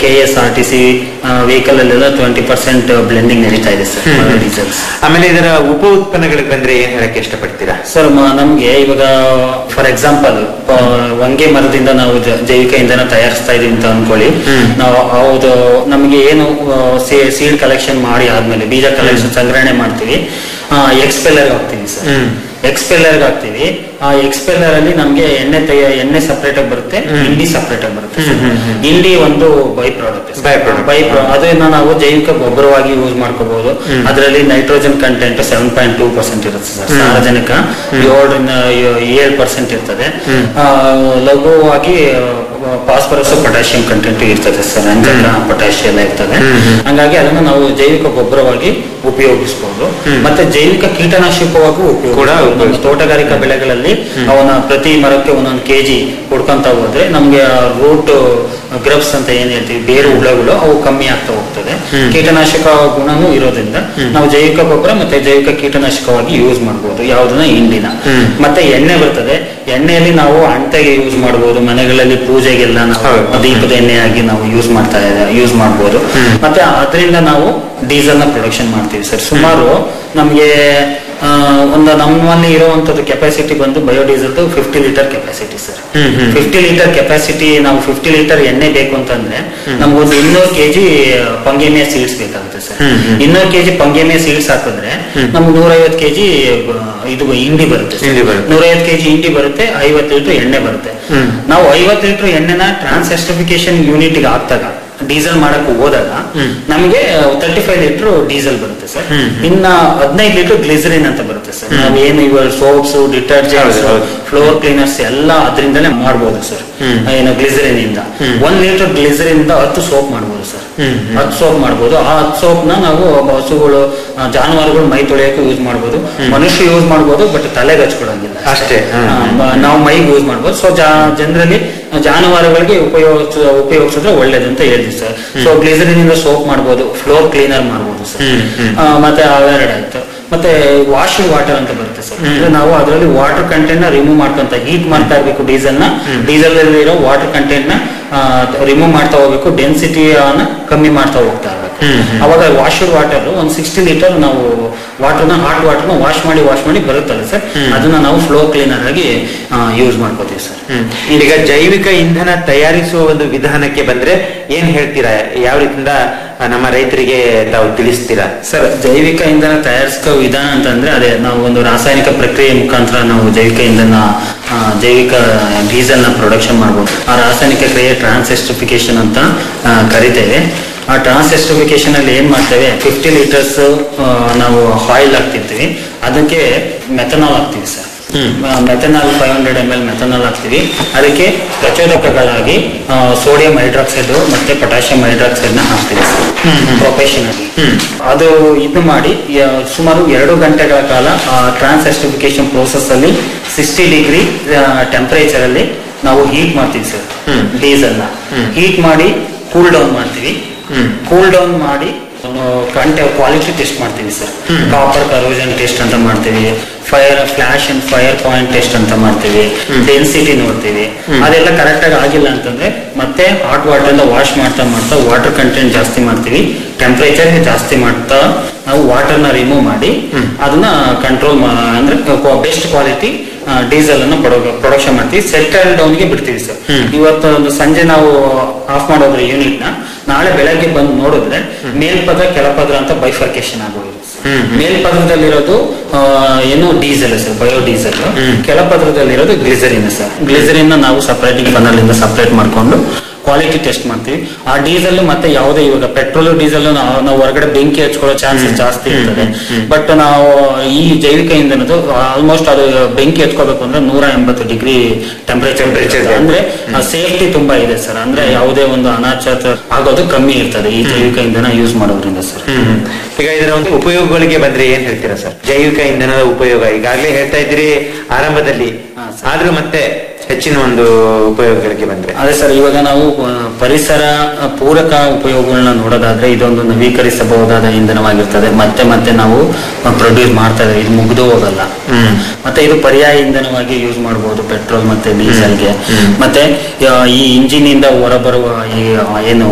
K S R T C vehicle ಅಲ್ಲೆಲ್ಲ twenty percent blending ನಡೀತಾ ಇದೆ ಸರ್ ಡೀಸೆಲ್ಸ್ ಆಮೇಲೆ ಇದರ ಉಪ ಉತ್ಪನ್ನಗಳಿಗೆ ಬಂದ್ರೆ ಏನ್ ಹೇಳಕ್ಕೆ ಇಷ್ಟಪಡ್ತೀರಾ ಸರ್ ಮ- ನಮ್ಗೆ ಇವಾಗ ಫಾರ್ ಎಕ್ಸಾಂಪಲ್ ಹೊಂಗೆ ಮರದಿಂದ ನಾವು ಜ- ಜೈವಿಕ ಇಂಧನ ತಯಾರಿಸ್ತಾ ಇದೀವಿ ಅಂತ ಅನ್ಕೊಳ್ಳಿ ನಾವು ಹೌದು ನಮಗೆ ಏನು ಸೀಡ್ ಕಲೆಕ್ಷನ್ ಮಾಡಿ ಆದ್ಮೇಲೆ ಬೀಜ ಕಲೆಕ್ಷನ್ ಸಂಗ್ರಹಣೆ ಮಾಡ್ತೀವಿ ಎಕ್ಸ್ಪೆಲ್ಲರ್ ಹಾಕ್ತೀವಿ ಸರ್ ಎಕ್ಸ್ಪೆಲ್ಲರ್ ಹಾಕ್ತೀವಿ ಆ ಎಕ್ಸ್ಪೆಲ್ಲರ್ ಅಲ್ಲಿ ನಮ್ಗೆ ಎಣ್ಣೆ ತಯ ಎಣ್ಣೆ ಸಪರೇಟ್ ಆಗಿ ಬರುತ್ತೆ ಇಂಡಿ ಸಪರೇಟ್ ಆಗಿ ಬರುತ್ತೆ sir. ಇಂಡಿ ಒಂದು by product By product. By ಅದನ್ನ ನಾವು ಜೈವಿಕ ಗೊಬ್ಬರವಾಗಿ ಯೂಸ್ ಮಾಡ್ಕೋಬಹುದು ಅದರಲ್ಲಿ nitrogen content seven point two percent ಇರುತ್ತೆ ಸರ್ ಸಾರಜನಕ ಏಳರಿಂದ ಏಳು ಪರ್ಸೆಂಟ್ ಇರ್ತದೆ ಆ, ಲಘುವಾಗಿ ಫಾಸ್ಫರಸ್ ಪೊಟ್ಯಾಷಿಯಂ ಕಂಟೆಂಟ್ ಇರ್ತದೆ ಸರ್ ರಂಜಕ ಪೊಟ್ಯಾಷಿಯಂ ಎಲ್ಲ ಇರ್ತದೆ ಹಂಗಾಗಿ ಅದನ್ನ ನಾವು ಜೈವಿಕ ಗೊಬ್ಬರವಾಗಿ ಉಪಯೋಗಿಸಬಹುದು ಮತ್ತೆ ಜೈವಿಕ ಕೀಟನಾಶಕವಾಗೂ ಉಪಯೋಗ ಕೂಡ ನಮ್ಮ ತೋಟಗಾರಿಕಾ ಬೆಳೆಗಳಲ್ಲಿ ಅವನ ಪ್ರತಿ ಮರಕ್ಕೆ ಒಂದೊಂದು ಕೆಜಿ ಕೊಡ್ಕೊಂತ ಹೋದ್ರೆ ನಮ್ಗೆ ರೂಟ್ ಗ್ರಬ್ಸ್ ಅಂತ ಏನ್ ಹೇಳ್ತೀವಿ ಬೇರು ಹುಳಗಳು ಅವು ಕಮ್ಮಿ ಆಗ್ತಾ ಹೋಗ್ತದೆ ಕೀಟನಾಶಕ ಗುಣನೂ ಇರೋದ್ರಿಂದ ನಾವು ಜೈವಿಕ ಗೊಬ್ಬರ ಮತ್ತೆ ಜೈವಿಕ ಕೀಟನಾಶಕವಾಗಿ ಯೂಸ್ ಮಾಡಬಹುದು ಯಾವ್ದನ್ನ ಹಿಂಡಿನ ಮತ್ತೆ ಎಣ್ಣೆ ಬರ್ತದೆ ಎಣ್ಣೆಯಲ್ಲಿ ನಾವು ಅಂಟೆಗೆ ಯೂಸ್ ಮಾಡಬಹುದು ಮನೆಗಳಲ್ಲಿ ಪೂಜೆಗೆಲ್ಲ ನಾವು ಹೌದು. ದೀಪದ ಎಣ್ಣೆಯಾಗಿ ನಾವು ಯೂಸ್ ಮಾಡ್ತಾ ಇದ್ದೇವೆ ಯೂಸ್ ಮಾಡಬಹುದು ಮತ್ತೆ ಅದರಿಂದ ನಾವು ಡೀಸೆಲ್ ನ ಪ್ರೊಡಕ್ಷನ್ ಮಾಡ್ತೀವಿ ಸರ್ ಸುಮಾರು ನಮ್ಗೆ ಆ, ಒಂದು ನಮ್ಮಲ್ಲಿ ಇರುವಂತದ್ದು ಕೆಪಾಸಿಟಿ ಬಂದು biodiesel fifty litre capacity sir fifty litre capacity ನಾವು ಫಿಫ್ಟಿ ಲೀಟರ್ ಎಣ್ಣೆ ಬೇಕು ಅಂತಂದ್ರೆ ನಮ್ಗೊಂದು ಇನ್ನೂರು ಕೆಜಿ ಪಂಗೇಮಿಯಾ ಸೀಡ್ಸ್ ಬೇಕಾಗುತ್ತೆ ಸರ್ ಇನ್ನೂರು ಕೆಜಿ ಪಂಗೇಮಿಯಾ ಸೀಡ್ಸ್ ಹಾಕಿದ್ರೆ ನಮ್ಗೆ ನೂರೈವತ್ತು ಕೆಜಿ ಇದು ಹಿಂಡಿ ಬರುತ್ತೆ sir. ಹಿಂಡಿ ಬರುತ್ತೆ. ನೂರೈವತ್ತು ಕೆಜಿ ಹಿಂಡಿ ಬರುತ್ತೆ ಐವತ್ತು ಲೀಟರ್ ಎಣ್ಣೆ ಬರುತ್ತೆ ನಾವು ಐವತ್ತು ಲೀಟರ್ ಎಣ್ಣೆನ ಟ್ರಾನ್ಸ್ಎಸ್ಟಿಫಿಕೇಶನ್ ಯೂನಿಟ್ ಗೆ ಹಾಕ್ದಾಗ ಡೀಸೆಲ್ ಮಾಡಕ್ ಹೋದಾಗ ನಮಗೆ ತರ್ಟಿ ಫೈವ್ ಲೀಟರ್ ಡೀಸೆಲ್ ಬರುತ್ತೆ ಸರ್ ಇನ್ನ ಹದಿನೈದು ಲೀಟರ್ ಗ್ಲಿಸರಿನ್ ಅಂತ ಬರುತ್ತೆ ಸರ್ ನಾವು ಏನು ಇವಾಗ ಸೋಪ್ಸ್ ಡಿಟರ್ಜೆಂಟ್ಸ್ ಹೌದು, ಹೌದು. ಫ್ಲೋರ್ ಕ್ಲೀನರ್ಸ್ ಎಲ್ಲ ಅದರಿಂದಲೇ ಮಾಡ್ಬೋದು ಸರ್ ಏನು ಗ್ಲಿಸರಿನ್ ಇಂದ ಒಂದ್ ಲೀಟರ್ ಗ್ಲಿಸರಿನ್ ಇಂದ ಹತ್ತು ಸೋಪ್ ಮಾಡ್ಬೋದು ಸರ್ ಹತ್ತು ಸೋಪ್ ಮಾಡ್ಬೋದು ಆ ಹತ್ತು ಸೋಪ್ ನ ನಾವು ಹಸುಗಳು ಆ, ಜಾನುವಾರುಗಳು ಮೈ ತೊಳೆಯಕ್ಕೆ ಯೂಸ್ ಮಾಡ್ಬೋದು ಮನುಷ್ಯ ಯೂಸ್ ಮಾಡ್ಬೋದು ಬಟ್ ತಲೆಗೆ ಹಚ್ಕೊಳಂಗಿಲ್ಲ ಅಷ್ಟೇ. ಹ್ಮ್. ಆ, ಬ- ನಾವು ಮೈಗೆ ಯೂಸ್ ಮಾಡ್ಬೋದು ಸೊ ಜನರಲಿ ಜಾನುವಾರುಗಳಿಗೆ ಉಪಯೋಗಿಸ ಉಪಯೋಗಿಸಿದ್ರೆ ಒಳ್ಳೇದು ಅಂತ ಹೇಳಿದ್ವಿ ಸರ್ ಸೊ ಗ್ಲಿಸರಿನ್ ಇಂದ ಸೋಪ್ ಮಾಡ್ಬೋದು ಫ್ಲೋರ್ ಕ್ಲೀನರ್ ಮಾಡ್ಬೋದು ಸರ್ ಆ, ಮತ್ತೆ ಅವೆರಡು ಆಯ್ತು ಮತ್ತೆ ವಾಷಿಂಗ್ ವಾಟರ್ ಅಂತ ಬರುತ್ತೆ ಸರ್ ಅಂದ್ರೆ ನಾವು ಅದರಲ್ಲಿ ವಾಟರ್ ಕಂಟೆಂಟ್ ನ ರಿಮೂವ್ ಮಾಡ್ಕೊಂತ ಹೀಟ್ ಮಾಡ್ತಾ ಇರ್ಬೇಕು ಡೀಸೆಲ್ ನ ಡೀಸೆಲ್ ಅಲ್ಲಿ ಇರೋ ವಾಟರ್ ಕಂಟೆಂಟ್ ನ ರಿಮೂವ್ ಮಾಡ್ತಾ ಹೋಗ್ಬೇಕು ಡೆನ್ಸಿಟಿ ಕಮ್ಮಿ ಮಾಡ್ತಾ ಹೋಗ್ತಾ ಇರ್ಬೇಕು ಅವಾಗ ವಾಷರ್ ವಾಟರ್ ಒಂದ್ ಸಿಕ್ಸ್ಟಿ ಲೀಟರ್ ನಾವು ವಾಟರ್ನ ಹಾಟ್ ವಾಟರ್ನ ವಾಶ್ ಮಾಡಿ ವಾಶ್ ಮಾಡಿ ಬರುತ್ತಲ್ಲ ಸರ್ ಅದನ್ನ ನಾವು ಫ್ಲೋ ಕ್ಲೀನರ್ ಆಗಿ ಯೂಸ್ ಮಾಡ್ಕೋತೀವಿ ಸರ್ ಈಗ ಜೈವಿಕ ಇಂಧನ ತಯಾರಿಸುವ ಒಂದು ವಿಧಾನಕ್ಕೆ ಬಂದ್ರೆ ಏನ್ ಹೇಳ್ತೀರಾ ಯಾವ ರೀತಿಯಿಂದ ಆ, ನಮ್ಮ ರೈತರಿಗೆ ತಾವು ತಿಳಿಸ್ತೀರಾ ಸರ್ ಜೈವಿಕ ಇಂಧನ ತಯಾರಿಸೋ ವಿಧಾನ ಅಂತಂದ್ರೆ ಅದೇ ನಾವು ಒಂದು ರಾಸಾಯನಿಕ ಪ್ರಕ್ರಿಯೆ ಮುಖಾಂತರ ನಾವು ಜೈವಿಕ ಇಂಧನ ಆ, ಜೈವಿಕ ಡೀಸೆಲ್ ನ ಪ್ರೊಡಕ್ಷನ್ ಮಾಡ್ಬೋದು ಆ ರಾಸಾಯನಿಕ ಕ್ರಿಯೆ ಟ್ರಾನ್ಸೆಸ್ಟಿಫಿಕೇಶನ್ ಅಂತ ಆ, ಕರಿತೇವೆ ಆ ಟ್ರಾನ್ಸೆಸ್ಟಿಫಿಕೇಶನ್ ಅಲ್ಲಿ ಏನ್ ಮಾಡ್ತೇವೆ ಫಿಫ್ಟಿ ಲೀಟರ್ಸ್ ನಾವು ಆಯಿಲ್ ಹಾಕ್ತಿರ್ತೀವಿ ಅದಕ್ಕೆ ಮೆಥನಾಲ್ ಹಾಕ್ತೀವಿ sir methanol five hundred M L methanol ಹಾಕ್ತೀವಿ ಅದಕ್ಕೆ ಪ್ರಚೋದಕಗಳಾಗಿ ಸೋಡಿಯಂ ಹೈಡ್ರಾಕ್ಸೈಡ್ ಮತ್ತೆ ಪೊಟ್ಯಾಷಿಯಂ ಹೈಡ್ರಾಕ್ಸೈಡ್ ನ ಹಾಕ್ತೀವಿ ಪ್ರೊಫೆಷನ್ ಆಗಿ ಅದು ಇದು ಮಾಡಿ ಯ- ಸುಮಾರು ಎರಡು ಗಂಟೆಗಳ ಕಾಲ ಟ್ರಾನ್ಸ್ ಎಸ್ಟಿಫಿಕೇಶನ್ ಪ್ರೋಸೆಸ್ ಅಲ್ಲಿ ಸಿಕ್ಸ್ಟಿ ಡಿಗ್ರಿ ಟೆಂಪರೇಚರ್ ಅಲ್ಲಿ ನಾವು ಹೀಟ್ ಮಾಡ್ತೀವಿ ಸರ್ ಡೀಸೆಲ್ ನ ಹೀಟ್ ಮಾಡಿ ಕೂಲ್ ಡೌನ್ ಮಾಡ್ತೀವಿ ಕೂಲ್ ಡೌನ್ ಮಾಡಿ ಕಂಟೆ ಕ್ವಾಲಿಟಿ ಟೆಸ್ಟ್ ಮಾಡ್ತೀವಿ ಸರ್ ಕಾಪರ್ ಕರೋಜನ್ ಟೆಸ್ಟ್ ಅಂತ ಮಾಡ್ತೀವಿ fire flash and fire point test ಅಂತ ಮಾಡ್ತೀವಿ ಡೆನ್ಸಿಟಿ ನೋಡ್ತೀವಿ ಅದೆಲ್ಲ ಕರೆಕ್ಟ್ ಆಗಿ ಆಗಿಲ್ಲ ಅಂತಂದ್ರೆ ಮತ್ತೆ ಹಾಟ್ ವಾಟರ್ ಇಂದ ವಾಶ್ ಮಾಡ್ತಾ ಮಾಡ್ತಾ ವಾಟರ್ ಕಂಟೆಂಟ್ ಜಾಸ್ತಿ ಮಾಡ್ತೀವಿ ಟೆಂಪರೇಚರ್ ಜಾಸ್ತಿ ಮಾಡ್ತಾ ನಾವು ವಾಟರ್ ನ ರಿಮೂವ್ ಮಾಡಿ ಅದನ್ನ ಕಂಟ್ರೋಲ್ ಅಂದ್ರೆ ಬೆಸ್ಟ್ ಕ್ವಾಲಿಟಿ ಡೀಸೆಲ್ ಅನ್ನು ಪ್ರೊಡಕ್ಷನ್ ಮಾಡ್ತೀವಿ ಸೆಟಲ್ ಡೌನ್ ಗೆ ಬಿಡ್ತೀವಿ ಸರ್ ಇವತ್ತು ಒಂದು ಸಂಜೆ ನಾವು ಆಫ್ ಮಾಡೋದ್ರೆ ಯೂನಿಟ್ ನ ನಾಳೆ ಬೆಳಗ್ಗೆ ಬಂದು ನೋಡಿದ್ರೆ ಮೇಲ್ಪದ್ರ ಕೆಳಪದ್ರ ಅಂತ ಬೈಫರ್ಕೇಶನ್ ಆಗೋಗಿದೆ ಮೇಲ್ಪದ್ರದಲ್ಲಿರೋದು ಆ, ಏನು ಡೀಸೆಲ್ ಸರ್ ಬಯೋ ಡೀಸೆಲ್ ಕೆಳಪದ್ರದಲ್ಲಿರೋದು ಗ್ಲಿಸರಿನ್ ಸರ್ ಗ್ಲಿಸರಿನ್ ನಾವು ಸಪರೇಟ್ ಬನ್ನಲ್ಲಿಂದ ಸಪರೇಟ್ ಮಾಡ್ಕೊಂಡು ಕ್ವಾಲಿಟಿ ಟೆಸ್ಟ್ ಮಾಡ್ತೀವಿ ಆ ಡೀಸೆಲ್ ಮತ್ತೆ ಯಾವುದೇ ಇವಾಗ ಪೆಟ್ರೋಲ್ ಡೀಸೆಲ್ ನಾವು ಹೊರಗಡೆ ಬೆಂಕಿ ಹಚ್ಕೊಳ್ಳೋ ಚಾನ್ಸಸ್ ಜಾಸ್ತಿ ಇರ್ತದೆ ಬಟ್ ನಾವು ಈ ಜೈವಿಕ ಇಂಧನದ್ದು ಆಲ್ಮೋಸ್ಟ್ ಅದು ಬೆಂಕಿ ಹಚ್ಕೋಬೇಕು ಅಂದ್ರೆ ನೂರ ಎಂಬತ್ತು ಡಿಗ್ರಿ ಟೆಂಪರೇಚರ್ Temperature. ಅಂದ್ರೆ ಸೇಫ್ಟಿ ತುಂಬಾ ಇದೆ ಸರ್ ಅಂದ್ರೆ ಯಾವುದೇ ಒಂದು ಅನಾಚಾರ ಆಗೋದು ಕಮ್ಮಿ ಇರ್ತದೆ ಈ ಜೈವಿಕ ಇಂಧನ ಯೂಸ್ ಮಾಡೋದ್ರಿಂದ ಸರ್ ಹ್ಮ್. ಈಗ ಇದರ ಒಂದು ಉಪಯೋಗಗಳಿಗೆ ಬಂದ್ರೆ ಏನ್ ಹೇಳ್ತೀರಾ ಸರ್ ಜೈವಿಕ ಇಂಧನದ ಉಪಯೋಗ ಈಗಾಗಲೇ ಹೇಳ್ತಾ ಇದ್ದೀರಿ ಆರಂಭದಲ್ಲಿ ಹಾ, ಸರ್. ಆದ್ರೂ ಮತ್ತೆ ಹೆಚ್ಚಿನ ಒಂದು ಉಪಯೋಗಗಳಿಗೆ ಬಂದ್ರೆ ಅದೇ ಸರ್ ಇವಾಗ ನಾವು ಆ, ಪರಿಸರ ಆ, ಪೂರಕ ಉಪಯೋಗಗಳನ್ನ ನೋಡೋದಾದ್ರೆ ಇದೊಂದು ನವೀಕರಿಸಬಹುದಾದ ಇಂಧನವಾಗಿರ್ತದೆ ಮತ್ತೆ ಮತ್ತೆ ನಾವು ಪ್ರೊಡ್ಯೂಸ್ ಮಾಡ್ತಾ ಇದ್ದೇವೆ ಇದು ಮುಗಿದು ಹೋಗಲ್ಲ ಹ್ಮ್. ಮತ್ತೆ ಇದು ಪರ್ಯಾಯ ಇಂಧನವಾಗಿ ಯೂಸ್ ಮಾಡಬಹುದು ಪೆಟ್ರೋಲ್ ಮತ್ತೆ ಡೀಸೆಲ್ಗೆ ಮತ್ತೆ ಆ, ಈ ಇಂಜಿನ್ ಇಂದ ಹೊರಬರುವ ಈ ಆ, ಏನು